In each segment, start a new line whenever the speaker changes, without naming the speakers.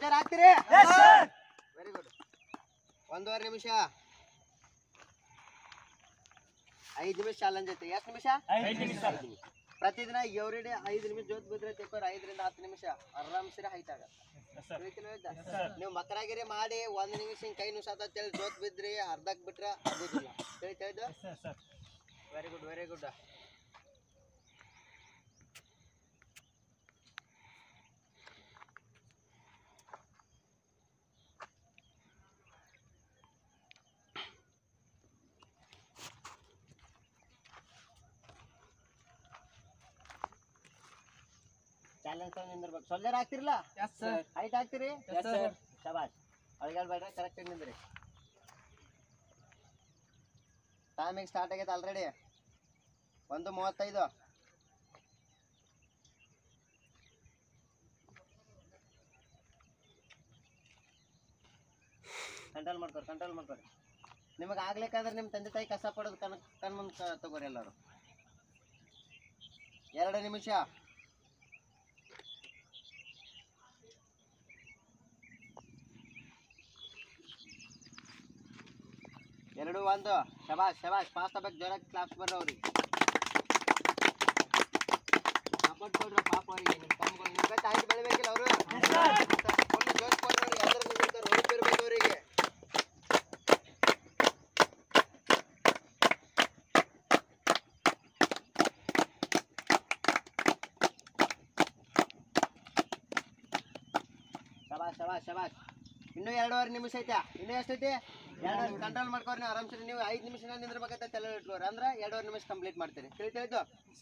ತಯಾರ ಆಗ್ತೀರಿ very good ಒಂದೂವರೆ ನಿಮಿಷ ಐದು ನಿಮಿಷ ಚಾಲೆಂಜ್ ಐತಿ ಎಷ್ಟು ನಿಮಿಷ
ಐದು ನಿಮಿಷ.
ಪ್ರತಿದಿನ ಎವ್ರಿ ಡೇ ಐದು ನಿಮಿಷ ಜೋತ್ ಬಿದ್ರೆ ತೆಕ್ಕೋರ್ ಐದರಿಂದ ಹತ್ತು ನಿಮಿಷ ಆರಾಮ್ಸಿರ ಹೈಟ್ ಆಗತ್ತೆ ತಿಳಿತಿಲ್ವ ಇದ್ದ? ನೀವು ಮಕ್ಕಳಾಗಿರಿ ಮಾಡಿ ಒಂದ್ ನಿಮಿಷ ಹಿಂಗ್ ಕೈ ನುಸಾತ ಅಂತೇಳಿ ಜೋತ್ ಬಿದ್ರಿ ಅರ್ಧಕ್ ಬಿಟ್ರ ಆಗುದಿಲ್ಲ ತಿಳಿತಾ ಇದ್ದು very good very good challenge ತಗೊಂಡ್ ನಿಂದಿರ್ಬೇಕು ಸೊಲ್ಜರ್ ಆಗ್ತಿರಲ್ಲ ಹೈಟ್ ಆಗ್ತೀರಿ ಶಬಾಷ್ ಅಳಗಾಡ್ಬೇಡ್ರಿ ಕರೆಕ್ಟ್ ನಿಂದ್ರಿ ಟೈಮಿಂಗ್ ಸ್ಟಾರ್ಟ್ ಆಗೈತೆ ಆಲ್ರೆಡಿ ಒಂದು ಮೂವತ್ತೈದು ಕಂಟ್ರೋಲ್ ಮಾಡ್ಕೊರಿ ಕಂಟ್ರೋಲ್ ಮಾಡ್ಕೊರಿ ನಿಮಗೆ ಆಗ್ಲಿಕ್ಕಾದ್ರೆ ನಿಮ್ಮ ತಂದೆ ತಾಯಿ ಕಸ ಪಡೋದು ಕಣ್ ಕಣ್ಮುಂದ್ ತಗೋರಿ ಎಲ್ಲರೂ ಎರಡು ನಿಮಿಷ ಎರಡು ಒಂದು ಶಬಾಷ್ ಶಬಾಷ್ ಪಾಸ್ ಆಗ್ಬೇಕು ಜೋರಾಗಿ ಕ್ಲಾಸ್ ಬರ್ರಿ ಅವ್ರಿಗೆ ಸಪೋರ್ಟ್ ಕೊಡ್ರಿ ಪಾಪ ಅವ್ರಿಗೆ ನಿಮ್ಮ ತಮ್ಮಗಳು ನಿಮ್ಗೆ ತಾಯಿ ಬೆಳಿಬೇಕಿಲ್ಲ ಅವರು ಫುಲ್ ಜೋಶ್ ಕೊಡ್ರಿ ಅದ್ರ ನಿಂತಿರ್ತಾರೆ ಹೊಡಿತಿರ್ಬೇಕು ಅವರಿಗೆ ಶಬಾಷ್ ಶಬಾಷ್ ಶಬಾಷ್ ಇನ್ನೂ ಎರಡೂವರೆ ನಿಮಿಷ ಐತೆ ಇನ್ನೂ ಎಷ್ಟೈತಿ ಎರಡು ಕಂಟ್ರೋಲ್ ಮಾಡ್ಕೊರಿ ನೀವು ಆರಾಮ್ಸರಿ ನೀವು ಐದು ನಿಮಿಷ ನಿಂದಿರ್ಬೇಕಂತ ತಲೆ ಇಟ್ಕೋರಿ ಅಂದ್ರೆ ಎರಡೂವರೆ ನಿಮಿಷ ಕಂಪ್ಲೀಟ್ ಮಾಡ್ತೀರಿ ತಿಳಿ ತಿಳಿದು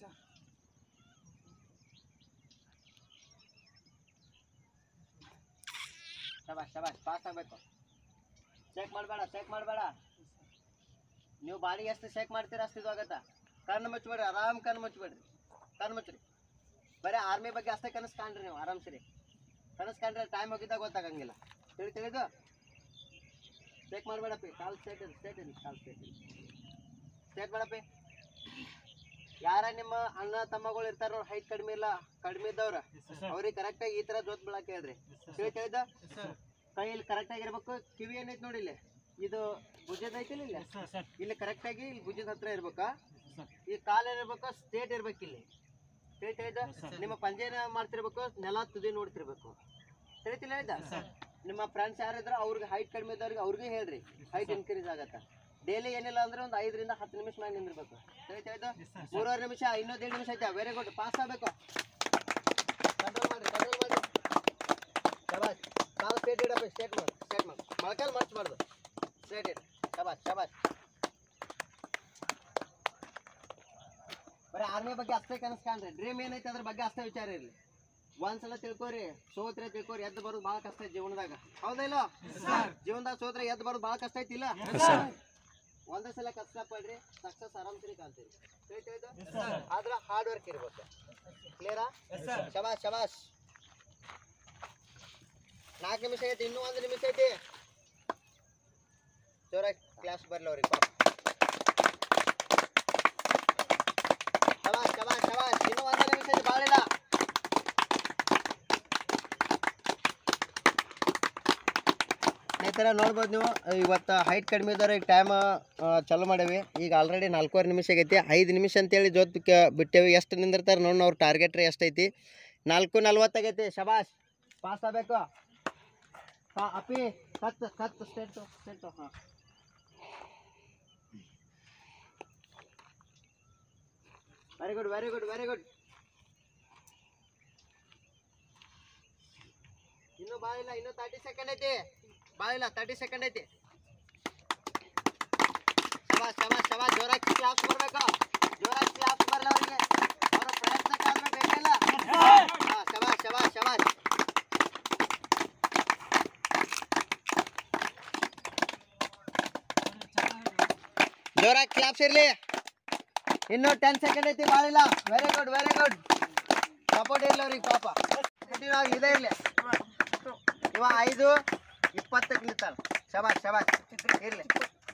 ಶಬಾಷ್ ಶಬಾಷ್ ಪಾಸ್ ಆಗಬೇಕು ಚೆಕ್ ಮಾಡಬೇಡ ಚೆಕ್ ಮಾಡಬೇಡ ನೀವು ಬಾಡಿ ಎಷ್ಟು ಚೆಕ್ ಮಾಡ್ತೀರ ಅಷ್ಟು ಇದು ಆಗತ್ತಾ ಕಣ್ಣು ಮುಚ್ಚಬೇಡ್ರಿ ಆರಾಮ್ ಕಣ್ಣು ಮುಚ್ಚಬೇಡ್ರಿ ಕಣ್ಣು ಮುಚ್ಚ್ರಿ ಬರೀ ಆರ್ಮಿ ಬಗ್ಗೆ ಅಷ್ಟೇ ಕನಸು ಕಾಣ್ರಿ ನೀವು ಆರಾಮ್ಸರಿ ಕನಸು ಕಂಡ್ರೆ ಟೈಮ್ ಹೋಗಿದ್ದಾಗ ಗೊತ್ತಾಗಂಗಿಲ್ಲ ತಿಳಿ ತಿಳಿದು ಚೆಕ್ ಮಾಡಬೇಡಪ್ಪಿ ಕಾಲ್ ಸ್ಟೇಟ್ ಇದೆ ಸ್ಟೇಟ್ ಇದೆ ಕಾಲ್ ಸ್ಟೇಟ್ ಇದೆ ಸ್ಟೇಟ್ ಮಾಡಪ್ಪಿ ಯಾರ ನಿಮ್ಮ ಅಣ್ಣ ತಮ್ಮಗಳು ಇರ್ತಾರ ನೋಡಿ ಹೈಟ್ ಕಡಿಮೆ ಇಲ್ಲ ಕಡಿಮೆ ಇದ್ದವ್ರ ಅವ್ರಿಗೆ ಕರೆಕ್ಟಾಗಿ ಈ ಥರ ಜೋತ್ ಬೀಳಕ್ಕೆ ಹೇಳ್ರಿ ತಿಳಿ ತಿಳಿದ ಕೈ ಇಲ್ಲಿ ಕರೆಕ್ಟಾಗಿ ಇರ್ಬೇಕು ಕಿವಿ ಏನೈತೆ ನೋಡಿ ಇಲ್ಲಿ ಇದು ಭುಜದ ಐತಿಲ್ಲ ಇಲ್ಲಿ ಇಲ್ಲಿ ಕರೆಕ್ಟಾಗಿ ಇಲ್ಲಿ ಭುಜದ ಹತ್ರ ಇರ್ಬೇಕಾ ಈ ಕಾಲು ಏನಿರ್ಬೇಕು ಸ್ಟೇಟ್ ಇರ್ಬೇಕು ಇಲ್ಲಿ ತಿಳಿ ತಿಳಿದ ನಿಮ್ಮ ಪಂಜೆನ ಮಾಡ್ತಿರ್ಬೇಕು ನೆಲ ತುದಿ ನೋಡ್ತಿರ್ಬೇಕು ತಿಳಿತಿಲ್ಲ ಹೇಳಿದ ನಿಮ್ಮ ಫ್ರೆಂಡ್ಸ್ ಯಾರಿದ್ರ ಅವ್ರಿಗೆ ಹೈಟ್ ಕಡಿಮೆ ಇದ್ದವ್ರಿಗೆ ಅವ್ರಿಗೆ ಹೇಳ್ರಿ ಹೈಟ್ ಇನ್ಕ್ರೀಸ್ ಆಗತ್ತ ಡೈಲಿ ಏನಿಲ್ಲ ಅಂದ್ರೆ ಒಂದು ಐದರಿಂದ ಹತ್ತು ನಿಮಿಷ ಮ್ಯಾಗ ನಿಂದಿರ್ಬೇಕು ತಿಳಿತಾ ಇದ್ದು ಮೂರುವರೆ ನಿಮಿಷ ಇನ್ನೊಂದು ನಿಮಿಷ ಐತೆ ವೆರಿ ಗುಡ್ ಪಾಸ್ ಆಗಬೇಕು ಕಂಟ್ರೋಲ್ ಮಾಡ್ರಿ ಕಂಟ್ರೋಲ್ ಮಾಡ್ರಿ ಶಬಾಷ್ ಕಾಲು ಸ್ಟೇಟ್ ಇಡಪ್ಪ ಸ್ಟೇಟ್ ಮಾಡಿ ಸ್ಟೇಟ್ ಮಾಡಿ ಮೊಳಕಾಲು ಮರ್ಚಬಾರ್ದು ಸ್ಟ್ರೇಟ್ ಇಡ್ ಶಬಾಷ್ ಶಬಾಷ್ ಬರೀ ಆರ್ಮಿ ಬಗ್ಗೆ ಅಷ್ಟೇ ಕನಸು ಕಾಣ್ರಿ ಡ್ರೀಮ್ ಏನೈತೆ ಅದ್ರ ಬಗ್ಗೆ ಅಷ್ಟೇ ವಿಚಾರ ಇರಲಿ ಒಂದ್ಸಲ ತಿಳ್ಕೊರಿ ಸೋತ್ರೆ ತಿಳ್ಕೊರಿ ಎದ್ದು ಬರೋದು ಭಾಳ ಕಷ್ಟ ಐತಿ ಜೀವನದಾಗ ಹೌದಾ ಇಲ್ಲ ಜೀವನದಾಗ ಸೋತ್ರೆ ಎದ್ದು ಬರೋದು ಭಾಳ ಕಷ್ಟ ಐತಿಲ್ಲ ಒಂದೇ ಸಲ ಕಷ್ಟಪಡ್ರಿ ಸಕ್ಸಸ್ ಆರಾಮ್ಸರಿ ಕಾಣ್ತೀರಿ ತಿಳಿತಾ ಇದು? ಆದ್ರ ಹಾರ್ಡ್ ವರ್ಕ್ ಇರ್ಬೇಕು ಕ್ಲಿಯರಾ ಶಬಾಷ್ ಶಬಾಷ್ ನಾಲ್ಕು ನಿಮಿಷ ಐತಿ ಇನ್ನೂ ಒಂದು ನಿಮಿಷ ಐತಿ ಜೋರಾಗಿ ಕ್ಲಾಸ್ ಬರ್ಲಿ ಅವ್ರಿಗೆ ಪಾಪ ಶಬಾಷ್ ಶಬಾಷ್ ಶಬಾಷ್ ಇನ್ನೂ ಒಂದು ನಿಮಿಷ ಐತಿ ಭಾಳ ಇಲ್ಲ ಸ್ನೇಹಿತರ ನೋಡ್ಬೋದು ನೀವು ಇವತ್ತು ಹೈಟ್ ಕಡಿಮೆ ಇದ್ದವ್ರಿಗೆ ಟೈಮ್ ಚಾಲೂ ಮಾಡೇವಿ ಈಗ ಆಲ್ರೆಡಿ ನಾಲ್ಕೂವರೆ ನಿಮಿಷ ಆಗೈತಿ ಐದು ನಿಮಿಷ ಅಂತೇಳಿ ಜೋತ್ ಕ- ಬಿಟ್ಟೇವಿ ಎಷ್ಟು ನಿಂದಿರ್ತಾರೆ ನೋಡಿ ಅವ್ರ ಟಾರ್ಗೆಟ್ ರೀ ಎಷ್ಟೈತಿ ನಾಲ್ಕು ನಲ್ವತ್ತಾಗೈತಿ ಶಬಾಷ್ ಪಾಸ್ ಆಗಬೇಕು ಹಾಂ ಅಪ್ಪಿ ಕತ್ ಕತ್ ಸ್ಟೇಟು ಸ್ಟೇಟು ಹಾಂ very good very good very good ಇನ್ನು ಭಾಳ ಇಲ್ಲ ಇನ್ನು ತರ್ಟಿ ಸೆಕೆಂಡ್ ಐತಿ ಭಾಳ ಇಲ್ಲ ತರ್ಟಿ ಸೆಕೆಂಡ್ ಐತಿ ಶಬಾಷ್ ಶಬಾಷ್ ಶಬಾಷ್ ಜೋರಾಗಿ ಕ್ಲಾಸ್ ಬರ್ಬೇಕು ಜೋರಾಗಿ ಕ್ಲಾಸ್ ಬರಲ್ಲ ಅವರಿಗೆ ಅವರ ಪ್ರಯತ್ನಕ್ಕೆ ಆದ್ರೆ ಬೇಕಿಲ್ಲ ಹಾ ಶಬಾಷ್ ಶಬಾಷ್ ಶಬಾಷ್ ಜೋರಾಗಿ ಕ್ಲಾಪ್ಸ್ ಇರ್ಲಿ ಇನ್ನು ಟೆನ್ ಸೆಕೆಂಡ್ ಐತಿ ಭಾಳ ಇಲ್ಲ very good very good support ಇರ್ಲಿ ಅವ್ರಿಗೆ ಪಾಪ Continue ಆಗಿ ಇದೇ ಇರ್ಲಿ ಇವ ಐದು ಇಪ್ಪತ್ತಕ್ಕೆ ನಿಂತಾನ ಶಬಾಷ್ ಶಬಾಷ್ ಇರ್ಲಿ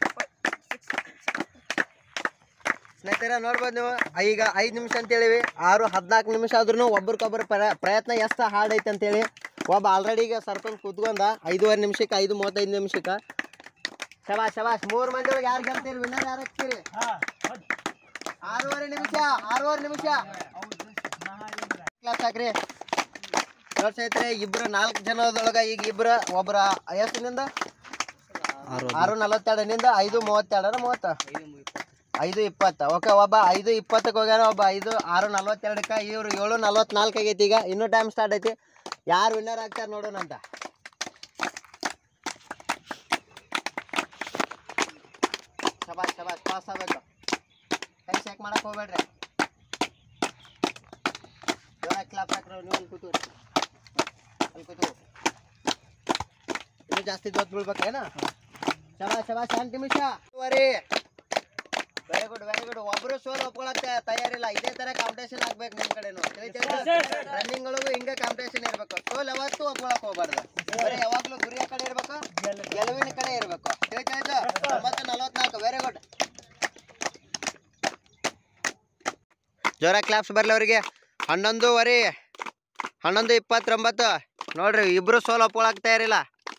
ಸ್ನೇಹಿತರೆ ನೋಡ್ಬೋದು ನೀವು ಈಗ ಐದು ನಿಮಿಷ ಅಂತೇಳಿವಿ ಆರು ಹದಿನಾಲ್ಕು ನಿಮಿಷ ಆದ್ರೂ ಒಬ್ರಿಗೊಬ್ರು ಪ್ರ ಪ್ರಯತ್ನ ಎಷ್ಟು ಹಾರ್ಡ್ ಐತೆ ಅಂತೇಳಿ ಒಬ್ಬ ಆಲ್ರೆಡಿ ಈಗ ಸರ್ಪಂಚ್ ಕೂತ್ಕೊಂಡ ಐದೂವರೆ ನಿಮಿಷಕ್ಕೆ ಐದು ಮೂವತ್ತೈದು ನಿಮಿಷಕ್ಕೆ ಶಬಾಷ್ ಶಬಾಷ್ ಮೂರು ಮಂದಿ ಒಳಗೆ ಯಾರು ಗೆಲ್ತೀರಿ ವಿನ್ನರ್ ಯಾರು ಹಾಕ್ತೀರಿ ಆರೂವರೆ ನಿಮಿಷ ಆರೂವರೆ ನಿಮಿಷ ಕ್ಲಾಸ್ ಹಾಕ್ರಿ ನೋಡಿ ಸ್ನೇಹಿತರೆ ಇಬ್ರು ನಾಲ್ಕು ಜನದೊಳಗೆ ಈಗ ಇಬ್ರು ಒಬ್ರ ಎಷ್ಟಿನಿಂದ ಆರು ನಲವತ್ತೆರಡನಿಂದ ಐದು ಮೂವತ್ತೆರಡನ ಮೂವತ್ತ ಐದು ಇಪ್ಪತ್ತು ಓಕೆ ಒಬ್ಬ ಐದು ಇಪ್ಪತ್ತಕ್ಕೆ ಹೋಗ್ಯಾನ ಒಬ್ಬ ಐದು ಆರು ನಲ್ವತ್ತೆರಡಕ್ಕೆ ಇವ್ರು ಏಳು ನಲ್ವತ್ನಾಲ್ಕು ಆಗೈತಿ ಈಗ ಇನ್ನೂ ಟೈಮ್ ಸ್ಟಾರ್ಟ್ ಐತಿ ಯಾರು ವಿನ್ನರ್ ಆಗ್ತಾರೆ ನೋಡೋಣ ಅಂತ ಶಬಾಷ್ ಶಬಾಷ್ ಪಾಸ್ ಆಗ್ಬೇಕು ಕೈ ಚೆಕ್ ಮಾಡಕ್ ಹೋಗ್ಬೇಡ್ರಿ ಜೋರಾಗಿ ಕ್ಲಾಪ್ ಹಾಕ್ರಿ ನೀವು ಅಲ್ಲಿ ಕೂತು ಅಲ್ಲಿ ಕೂತು ಇನ್ನೂ ಜಾಸ್ತಿ ದೊಡ್ಡ ಬೀಳ್ಬೇಕೇನ ಶಬಾಷ್ ಶಬಾಷ್ ಎಂಟು ನಿಮಿಷ very very good very good ಒಬ್ರು ಸೋಲ್ ಒಪ್ಕೊಳಕ್ಕೆ ತಯಾರಿಲ್ಲ ಇದೇ ತರ ಕಾಂಪಿಟೇಷನ್ ಆಗ್ಬೇಕು ನಿಮ್ ಕಡೆನು ರನ್ನಿಂಗ್ ಒಳಗು ಹಿಂಗೆ ಕಾಂಪಿಟೇಷನ್ ಇರ್ಬೇಕು ಸೋಲ್ ಯಾವತ್ತೂ ಒಪ್ಕೊಳಕ್ ಹೋಗ್ಬಾರ್ದು ಬರೀ ಯಾವಾಗ್ಲೂ ಗುರಿಯ ಕಡೆ ಇರ್ಬೇಕು ಗೆಲುವಿನ ಕಡೆ ಇರ್ಬೇಕು ತಿಳಿತಾಯ್ತು ಒಂಬತ್ತು ನಲವತ್ನಾಲ್ಕು ವೆರಿ ಗುಡ್ ಜೋರ ಕ್ಲಾಪ್ಸ್ ಬರ್ಲಿ ಅವರಿಗೆ ಹನ್ನೊಂದುವರೆ ಹನ್ನೊಂದು ಇಪ್ಪತ್ತೊಂಬತ್ತು ನೋಡ್ರಿ ಇಬ್ರು ಸೋಲ್ ಒಪ್ಕೊಳಕ್ ತಯಾರಿಲ್ಲ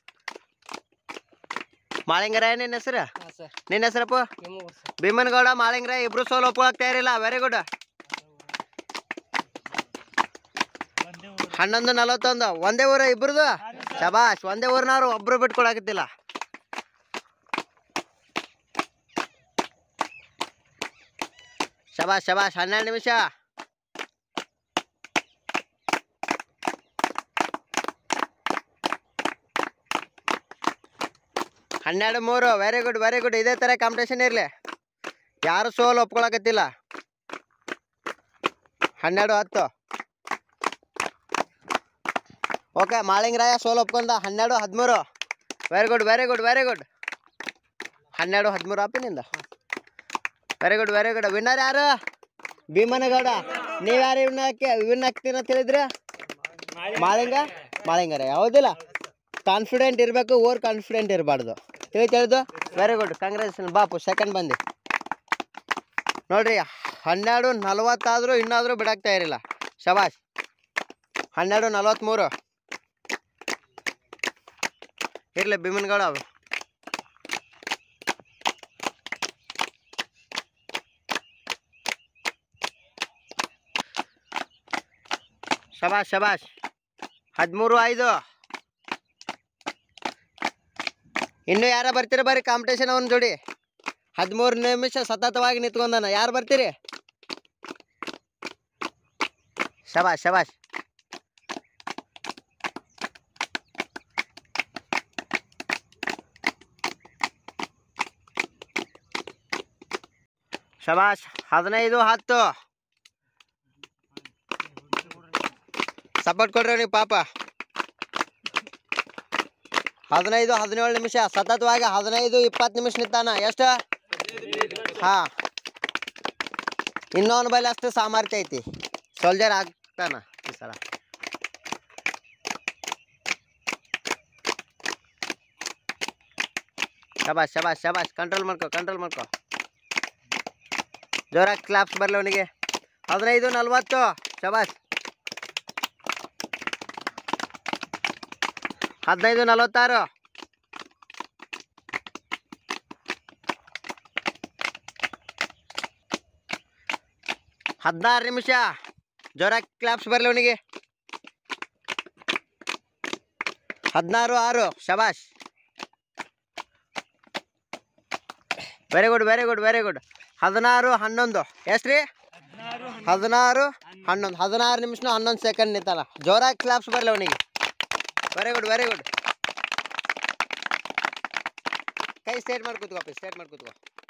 ಮಾಳಿಂಗರಾಯ ನಿನ್ನ ಹೆಸರು ನಿನ್ನ ಹೆಸರಪ್ಪ ಭೀಮನಗೌಡ ಮಾಳಿಂಗರಾಯ ಇಬ್ರು ಸೋಲ್ ಒಪ್ಕೊಳಕ್ ತಯಾರಿಲ್ಲ ವೆರಿ ಗುಡ್ ಹನ್ನೊಂದು ನಲವತ್ತೊಂದು ಒಂದೇ ಊರ ಇಬ್ರದು ಶಬಾಷ್ ಒಂದೇ ಊರಿನವ್ರು ಒಬ್ರು ಬಿಟ್ಕೊಳಕತ್ತಿಲ್ಲ ಶಬಾಷ್ ಶಬಾಷ್ ಹನ್ನೆರಡು ನಿಮಿಷ ಹನ್ನೆರಡು ಮೂರು ವೆರಿ ಗುಡ್ ವೆರಿ ಗುಡ್ ಇದೇ ಥರ ಕಾಂಪಿಟೇಷನ್ ಇರಲಿ ಯಾರು ಸೋಲ್ ಒಪ್ಕೊಳಕತ್ತಿಲ್ಲ ಹನ್ನೆರಡು ಹತ್ತು ಓಕೆ ಮಾಳಿಂಗರಾಯ ಸೋಲ್ ಒಪ್ಕೊಂಡ ಹನ್ನೆರಡು ಹದಿಮೂರು very good very good very good ಹನ್ನೆರಡು ಹದಿಮೂರು ಅಪ್ಪಿನಿಂದ very good very good winner ಯಾರು ಭೀಮನಗೌಡ ನೀವು ಯಾರು ವಿನ್ನಕ್ಕೆ ವಿನ್ ಆಗ್ತೀರ ಅಂತ ಹೇಳಿದ್ರಿ ಮಾಳಿಂಗ ಮಾಳಿಂಗರ ಯಾವುದಿಲ್ಲ ಕಾನ್ಫಿಡೆಂಟ್ ಇರಬೇಕು ಓವರ್ ಕಾನ್ಫಿಡೆಂಟ್ ಇರಬಾರ್ದು ತಿಳಿ ತಿಳಿದು ವೆರಿ ಗುಡ್ ಕಂಗ್ರ್ಯಾಚುಲೇಷನ್ ಬಾಪು ಸೆಕೆಂಡ್ ಬಂದು ನೋಡ್ರಿ ಹನ್ನೆರಡು ನಲ್ವತ್ತಾದರೂ ಇನ್ನಾದರೂ ಬಿಡಾಕ್ತಾ ಇರಲಿಲ್ಲ ಶಬಾಷ್ ಹನ್ನೆರಡು ನಲ್ವತ್ತ್ಮೂರು ಇರಲಿ ಭೀಮನ್ಗೌಡ ಅವು ಶಬಾಷ್ ಶಬಾಷ್ ಹದಿಮೂರು ಐದು ಇನ್ನು ಯಾರ ಬರ್ತೀರಿ ಬರ್ರಿ ಕಾಂಪಿಟೇಷನ್ ಅವನ ಜೋಡಿ ಹದಿಮೂರು ನಿಮಿಷ ಸತತವಾಗಿ ನಿಂತ್ಕೊಂಡಾನ ಯಾರು ಬರ್ತೀರಿ ಶಬಾಷ್ ಶಬಾಷ್ ಶಬಾಷ್ ಹದಿನೈದು ಹತ್ತು ಸಪೋರ್ಟ್ ಕೊಡ್ರಿ ನೀವು ಪಾಪ ಹದಿನೈದು ಹದಿನೇಳು ನಿಮಿಷ ಸತತವಾಗಿ ಹದಿನೈದು ಇಪ್ಪತ್ತು ನಿಮಿಷ ನಿಂತಾನ ಎಷ್ಟು ಹಾ ಇನ್ನೊಂದು ಬೈಲಿ ಅಷ್ಟು ಸಾಮರ್ಥ್ಯ ಐತಿ ಸೋಲ್ಜರ್ ಆಗ್ತಾನ ಈ ಸಲ ಶಬಾಷ್ ಶಬಾಷ್ ಶಬಾಷ್ ಕಂಟ್ರೋಲ್ ಮಾಡ್ಕೊ ಕಂಟ್ರೋಲ್ ಮಾಡ್ಕೊ ಜೋರಾಗಿ ಕ್ಲಾಪ್ಸ್ ಬರಲಿ ಅವನಿಗೆ ಹದಿನೈದು ನಲ್ವತ್ತು ಶಬಾಷ್ ಹದಿನೈದು ನಲವತ್ತಾರು ಹದಿನಾರು ನಿಮಿಷ ಜೋರಾಗಿ ಕ್ಲಾಪ್ಸ್ ಬರಲಿ ಅವನಿಗೆ ಹದಿನಾರು ಆರು ಶಬಾಷ್ very good very good very good ಹದಿನಾರು ಹನ್ನೊಂದು ಎಷ್ಟು ರೀ ಹದಿನಾರು ಹನ್ನೊಂದು ಹದಿನಾರು ನಿಮಿಷ ಹನ್ನೊಂದು ಸೆಕೆಂಡ್ ನಿಂತಾನ ಜೋರಾಗಿ ಕ್ಲಾಪ್ಸ್ ಬರಲಿ ಅವನಿಗೆ ವೆರಿ ಗುಡ್ ವೆರಿ ಗುಡ್ ಕೈ ಸ್ಟೇಟ್ ಮಾಡಿ ಕೂತ್ಕೋ ಸ್ಟೇಟ್ ಮಾಡಿ ಕೂತ್ಕೋ